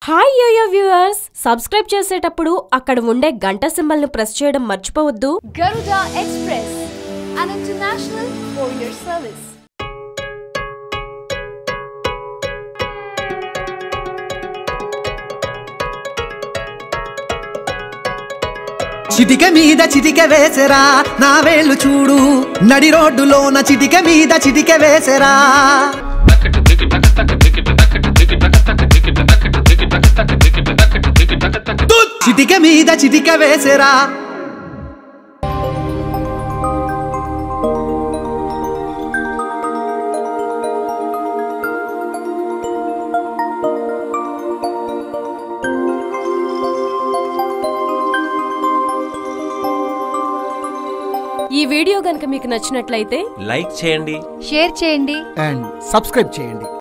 Hi yo-yo viewers subscribe చేసేటప్పుడు అక్కడ ఉండే గంట సింబల్ ను ప్రెస్ చేయడం మర్చిపోవద్దు Garuda Express, an international courier service. చిటిక మీద చిటిక వేసెరా నా వేళ్ళు చూడు నడి రోడ్డులోన చిటిక మీద చిటిక వేసెరా చిటిక మీద చిటిక వేసెరా ఈ వీడియో గనుక మీకు నచ్చినట్లయితే లైక్ చేయండి షేర్ చేయండి అండ్ సబ్స్క్రైబ్ చేయండి